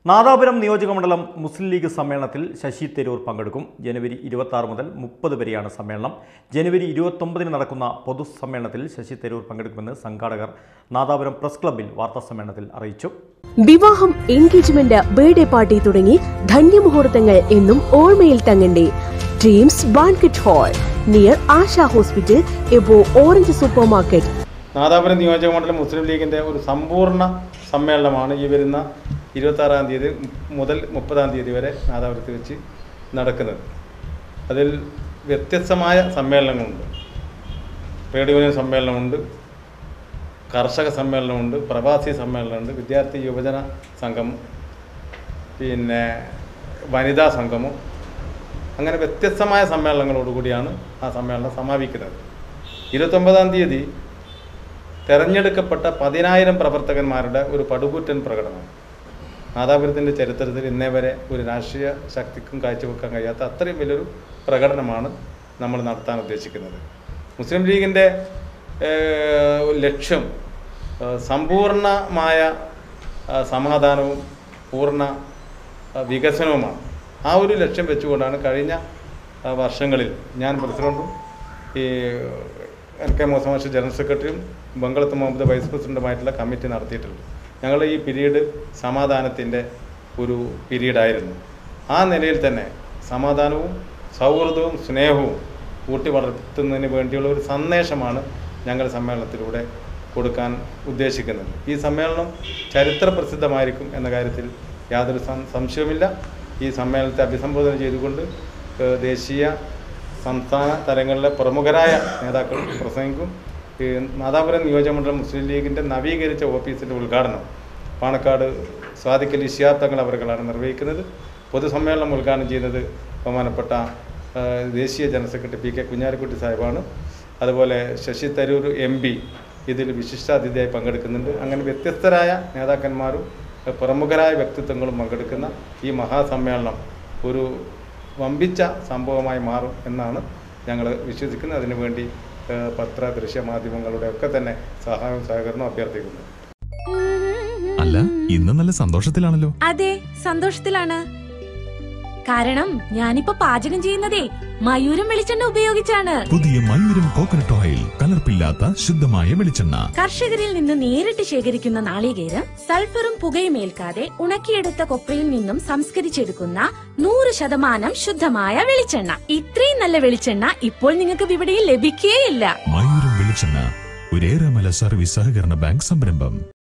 നാദാപുരം നിയോജകമണ്ഡലം മുസ്ലിം ലീഗ് സമ്മേളനത്തിൽ ശശി തരൂർ പങ്കെടുക്കും ജനുവരി ഇരുപത്തി ആറ് മുതൽ മുപ്പത് വരെയാണ് സമ്മേളനം ജനുവരി ഇരുപത്തൊമ്പതിന് നടക്കുന്ന പൊതുസമ്മേളനത്തിൽ ശശി തരൂർ പങ്കെടുക്കുമെന്ന് സംഘാടകർ നാദാപുരം പ്രസ് ക്ലബ്ബിൽ വാർത്താസമ്മേളനത്തിൽ അറിയിച്ചു വിവാഹം എൻഗേജ്മെന്റ് ബർത്ത്ഡേ പാർട്ടി തുടങ്ങി ധന്യമുഹൂർത്തങ്ങൾ എന്നും ഓർമ്മയിൽ തങ്ങണ്ടേ dreams banquet hall near Asha hospital above orange super market Nadapuram നിയോജകമണ്ഡലം മുസ്ലിം ലീഗിൻ്റെ ഒരു സമ്പൂർണ്ണ സമ്മേളനമാണ് ഈ വരുന്ന ഇരുപത്താറാം തീയതി മുതൽ മുപ്പതാം തീയതി വരെ നാദാപുരത്ത് വെച്ച് നടക്കുന്നത് അതിൽ വ്യത്യസ്തമായ സമ്മേളനങ്ങളുണ്ട് ട്രേഡ് യൂണിയൻ സമ്മേളനമുണ്ട് കർഷക സമ്മേളനമുണ്ട് പ്രവാസി സമ്മേളനമുണ്ട് വിദ്യാർത്ഥി യുവജന സംഘം പിന്നെ വനിതാ സംഘമും അങ്ങനെ വ്യത്യസ്തമായ സമ്മേളനങ്ങളോടുകൂടിയാണ് ആ സമ്മേളനം സമാപിക്കുന്നത് ഇരുപത്തൊമ്പതാം തീയതി തെരഞ്ഞെടുക്കപ്പെട്ട പതിനായിരം പ്രവർത്തകന്മാരുടെ ഒരു പടുകൂറ്റൻ പ്രകടനം നാദാപുരത്തിൻ്റെ ചരിത്രത്തിൽ ഇന്നേ വരെ ഒരു രാഷ്ട്രീയ ശക്തിക്കും കാഴ്ചവെക്കാൻ കഴിയാത്ത അത്രയും വലിയൊരു പ്രകടനമാണ് നമ്മൾ നടത്താൻ ഉദ്ദേശിക്കുന്നത് മുസ്ലിം ലീഗിൻ്റെ ഏഹ്, ലക്ഷ്യം ഏഹ്, സമ്പൂർണ്ണമായ ആ, സമാധാനവും പൂർണ്ണ ആ, വികസനവുമാണ് ആ ഒരു ലക്ഷ്യം വെച്ചുകൊണ്ടാണ് കഴിഞ്ഞ ആ, വർഷങ്ങളിൽ ഞാൻ പ്രസിഡന്റും ഈ എൻ കെ മോസമാഷ് ജനറൽ സെക്രട്ടറിയും ബംഗളത്ത് മുഹമ്മദ് വൈസ് പ്രസിഡന്റുമായിട്ടുള്ള കമ്മിറ്റി നടത്തിയിട്ടുണ്ട് ഞങ്ങൾ ഈ പീരീഡ് സമാധാനത്തിൻ്റെ ഒരു പീരീഡായിരുന്നു ആ നിലയിൽ തന്നെ സമാധാനവും സൗഹൃദവും സ്നേഹവും കൂട്ടി വളർത്തുന്നതിന് വേണ്ടിയുള്ള ഒരു സന്ദേശമാണ് ഞങ്ങൾ സമ്മേളനത്തിലൂടെ കൊടുക്കാൻ ഉദ്ദേശിക്കുന്നത് ഈ സമ്മേളനം ചരിത്ര പ്രസിദ്ധമായിരിക്കും എന്ന കാര്യത്തിൽ യാതൊരു സം- സംശയവുമില്ല ഈ സമ്മേളനത്തെ അഭിസംബോധന ചെയ്തുകൊണ്ട് ഏഹ്, ദേശീയ സംസ്ഥാന തലങ്ങളിലെ പ്രമുഖരായ നേതാക്കൾ പ്രസംഗിക്കും ഈ നാദാപുരം നിയോജകമണ്ഡലം മുസ്ലിം ലീഗിൻ്റെ നവീകരിച്ച ഓഫീസിൻ്റെ ഉദ്ഘാടനം പാണക്കാട് സ്വാദിക്കലി ശിയാബ് തങ്ങൾ അവർകളാണ് നിർവഹിക്കുന്നത് പൊതുസമ്മേളനം ഉദ്ഘാടനം ചെയ്യുന്നത് ബഹുമാനപ്പെട്ട ആ, ദേശീയ general secretary P K Kunhalikutty സാഹിബാണ് അതുപോലെ ശശി തരൂർ എം പി ഇതിൽ വിശിഷ്ടാതിഥിയായി പങ്കെടുക്കുന്നുണ്ട് അങ്ങനെ വ്യത്യസ്തരായ നേതാക്കന്മാരും ആ, പ്രമുഖരായ വ്യക്തിത്വങ്ങളും പങ്കെടുക്കുന്ന ഈ മഹാസമ്മേളനം ഒരു വമ്പിച്ച സംഭവമായി മാറും എന്നാണ് ഞങ്ങൾ വിശ്വസിക്കുന്നത് അതിനുവേണ്ടി ഏഹ്, പത്ര ദൃശ്യ മാധ്യമങ്ങളുടെ ഒക്കെ തന്നെ സഹായവും സഹകരണവും അഭ്യർത്ഥിക്കുന്നു അല്ല ഇന്ന് നല്ല സന്തോഷത്തിലാണല്ലോ അതെ സന്തോഷത്തിലാണ് കാരണം ഞാനിപ്പോ പാചകം ചെയ്യുന്നതേ മയൂരം വെളിച്ചെണ്ണ ഉപയോഗിച്ചാണ് പുതിയ മയൂരം കോക്കനട്ട് ഓയിൽ കലർപ്പില്ലാത്ത ശുദ്ധമായ വെളിച്ചെണ്ണ കർഷകരിൽ നിന്ന് നേരിട്ട് ശേഖരിക്കുന്ന നാളികേരം സൾഫറും പുകയും ഏൽക്കാതെ ഉണക്കിയെടുത്ത കൊപ്രയിൽ നിന്നും സംസ്കരിച്ചെടുക്കുന്ന നൂറ് ശതമാനം ശുദ്ധമായ വെളിച്ചെണ്ണ ഇത്രയും നല്ല വെളിച്ചെണ്ണ ഇപ്പോൾ നിങ്ങൾക്ക് വിപണിയിൽ ലഭിക്കുകയില്ല മയൂരം വെളിച്ചെണ്ണ ഒരേറെമല സർവീസ് സഹകരണ ബാങ്ക് സംരംഭം